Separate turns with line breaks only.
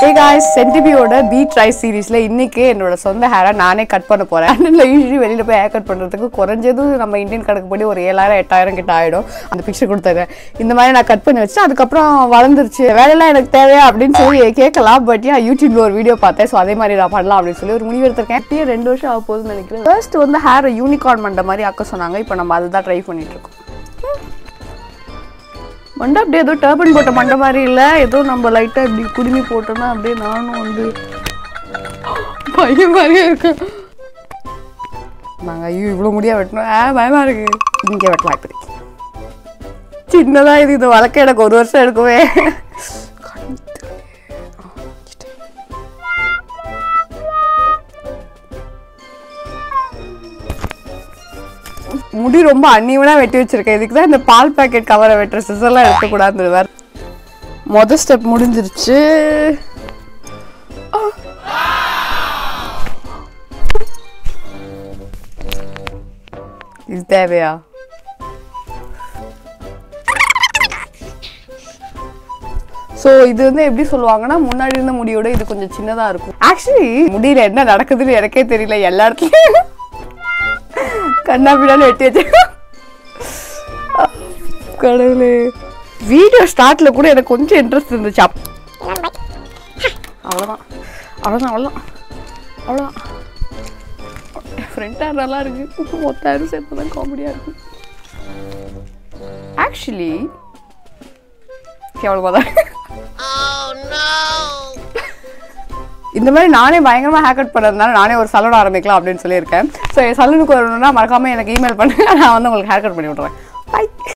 hey guys சென்டிபியோட பீ try சீரீஸ்ல இன்னைக்கு என்னோட சொந்த ஹேரை நானே கட் பண்ண போறேன் லண்டன்ல யூஸ்வலி வெளியில போய் ஹேர் கட் பண்றதுக்கு குறைஞ்சது நம்ம இந்தியன் கணக்குப்படி ஒரு ஏழாயிரம் எட்டாயிரம் கிட்ட ஆயிடும் அந்த பிக்சர் கொடுத்தது இந்த மாதிரி நான் கட் பண்ணி வச்சு அதுக்கப்புறம் வளர்ந்துருச்சு வேலையெல்லாம் எனக்கு தேவையா அப்படின்னு சொல்லி கேட்கலாம் பட் ஏன் யூடியூப்ல ஒரு வீடியோ பார்த்தேன் ஸோ அதே மாதிரி நான் பண்ணலாம் அப்படின்னு சொல்லி ஒரு முடிவு எடுத்திருக்கேன் இப்பயே ரெண்டு வருஷம் ஆக போகுதுன்னு நினைக்கிறேன் ஃபர்ஸ்ட் வந்து ஹேர் யூனிகார்ன் பண்ணுற மாதிரி ஆக்க சொன்னாங்க இப்போ நம்ம அதை தான் ட்ரை பண்ணிட்டு இருக்கோம் மண்டை அப்படியே ஏதோ டர்பன் போட்ட மண்டை மாதிரி இல்லை ஏதோ நம்ம லைட்டாக இப்படி குடுமி போட்டோம்னா அப்படியே நானும் வந்து பையன் மாதிரியே இருக்கேன் நாங்கள் ஐயோ இவ்வளோ முடியா வெட்டணும் ஆ பயமா இருக்கு இங்கே வெட்டலாம் இப்படி சின்னதா இது இது வளர்க்க எனக்கு ஒரு வருஷம் எடுக்குமே முடி ரொம்ப அன்னியவனா வெட்டி வச்சிருக்கேன் இதுக்கு தான் இந்த பால் பாக்கெட் கவரை வெட்டுற சிசர்லாம் எடுக்கக்கூடாது வேற மொதல் ஸ்டெப் முடிஞ்சிருச்சு இது தேவையா ஸோ இது வந்து எப்படி சொல்லுவாங்கன்னா முன்னாடி இருந்த முடியோட இது கொஞ்சம் சின்னதாக இருக்கும் ஆக்சுவலி முடியல என்ன நடக்குதுன்னு எனக்கே தெரியல எல்லா இடத்துலையும் கண்ணா பின்னாடி வெட்டி வச்சு கடவுளே வீடியோ ஸ்டார்ட்ல கூட எனக்கு கொஞ்சம் இன்ட்ரெஸ்ட் இருந்துச்சு அப் அவ்வளோதான் அவ்வளோதான் அவ்வளோதான் அவ்வளோதான் ஃப்ரெண்டாக நல்லா இருக்கு மொத்தாயிரம் சேர்த்து தான் காமெடியாக இருக்கு ஆக்சுவலி கேவலமாக தான் இந்த மாதிரி நானே பயங்கரமாக ஹேக் அவுட் பண்ணதுனால நானே ஒரு சலூன் ஆரம்பிக்கலாம் அப்படின்னு சொல்லியிருக்கேன் ஸோ என் சலூனுக்கு வரணும்னா மறக்காமல் எனக்கு இமெயில் பண்ணுங்க நான் வந்து உங்களுக்கு ஹேர் கட் பண்ணி விட்றேன் பை